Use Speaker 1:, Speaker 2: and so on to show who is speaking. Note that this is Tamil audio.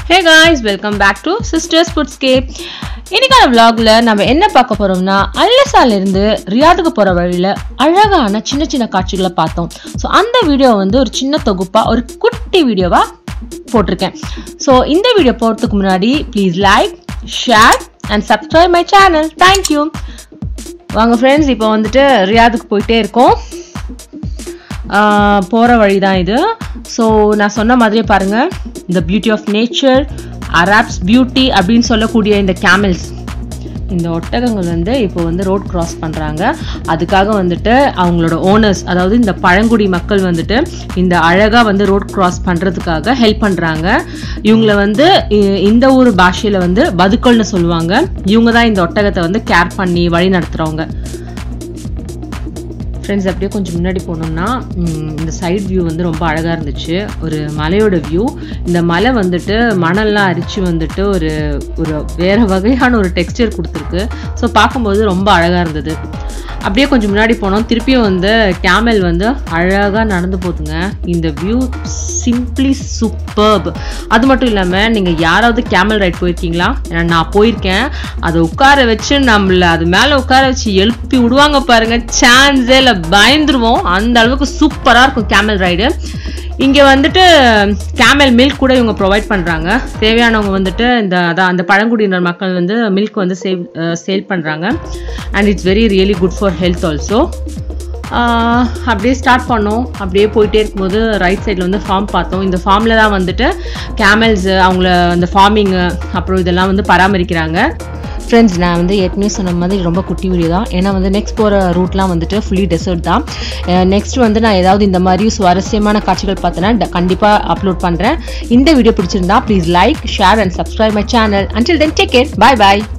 Speaker 1: hey guys welcome back to sisters foodscape இன்னைக்கான vlogல நம்ம என்ன பார்க்க போறோம்னா அல்லசால இருந்து ரியாதுக்கு போற வழியில அழகான சின்ன சின்ன காட்சிகளை பார்த்தோம் ஸோ அந்த வீடியோ வந்து ஒரு சின்ன தொகுப்பா ஒரு குட்டி வீடியோவா போட்டிருக்கேன் ஸோ இந்த வீடியோ போகிறதுக்கு முன்னாடி please like share and subscribe my channel thank you வாங்க ஃப்ரெண்ட்ஸ் இப்போ வந்துட்டு ரியாதுக்கு போயிட்டே இருக்கோம் போகிற வழி தான் இது ஸோ நான் சொன்ன மாதிரியே பாருங்கள் இந்த beauty of nature Arabs beauty அப்படின்னு சொல்லக்கூடிய இந்த கேமல்ஸ் இந்த ஒட்டகங்கள் வந்து இப்போ வந்து ரோட் கிராஸ் பண்ணுறாங்க அதுக்காக வந்துட்டு அவங்களோட ஓனர்ஸ் அதாவது இந்த பழங்குடி மக்கள் வந்துட்டு இந்த அழகாக வந்து ரோட் கிராஸ் பண்ணுறதுக்காக ஹெல்ப் பண்ணுறாங்க இவங்கள வந்து இ- இந்த ஊர் பாஷையில் வந்து பதுக்கல்னு சொல்லுவாங்க இவங்க தான் இந்த ஒட்டகத்தை வந்து கேர் பண்ணி வழி நடத்துகிறவங்க ஃப்ரெண்ட்ஸ் அப்படியே கொஞ்சம் முன்னாடி போனோம்னா ம், இந்த சைட் வியூ வந்து ரொம்ப அழகாக இருந்துச்சு ஒரு மலையோட வியூ இந்த மலை வந்துட்டு மணல்லாம் அரிச்சு வந்துட்டு ஒரு ஒரு வேறு வகையான ஒரு டெக்ஸ்டர் கொடுத்துருக்கு ஸோ பார்க்கும்போது ரொம்ப அழகாக இருந்தது அப்படியே கொஞ்சம் முன்னாடி போனோம் திருப்பியும் வந்து கேமல் வந்து அழகாக நடந்து போகுதுங்க இந்த வியூ சிம்பிளி சூப்பர்ப் அது மட்டும் இல்லாமல் நீங்கள் யாராவது கேமல் ரைட் போயிருக்கீங்களா ஏன்னா நான் போயிருக்கேன் அதை உட்கார வச்சு நம்மள அது மேலே உட்கார வச்சு எழுப்பி விடுவாங்க பாருங்க சான்ஸே இல்லை பயந்துருவோம் அந்த அளவுக்கு சூப்பராக இருக்கும் கேமல் ரைடு இங்கே வந்துட்டு கேமல் மில்க் கூட இவங்க ப்ரொவைட் பண்ணுறாங்க தேவையானவங்க வந்துட்டு இந்த அதான் அந்த பழங்குடியினர் மக்கள் வந்து மில்க் வந்து சேவ் சேல் பண்ணுறாங்க and it's very really good for health also அப்படியே ஸ்டார்ட் பண்ணோம் அப்படியே போயிட்டே இருக்கும்போது ரைட் சைடில் வந்து ஃபார்ம் பார்த்தோம் இந்த ஃபார்மில் தான் வந்துட்டு கேமல்ஸ் அவங்கள அந்த ஃபார்மிங்கு அப்புறம் இதெல்லாம் வந்து பராமரிக்கிறாங்க ஃப்ரெண்ட்ஸ் நான் வந்து ஏற்கனவே சொன்ன மாதிரி ரொம்ப குட்டி வீடியோ தான் ஏன்னா வந்து நெக்ஸ்ட் போகிற ரூட்லாம் வந்துட்டு ஃபுல்லி டெசர்ட் தான் நெக்ஸ்ட் வந்து நான் ஏதாவது இந்த மாதிரி சுவாரஸ்யமான காட்சிகள் பார்த்தேன்னா கண்டிப்பாக அப்லோட் பண்ணுறேன் இந்த வீடியோ பிடிச்சிருந்தா please like share and subscribe my channel until then take care bye bye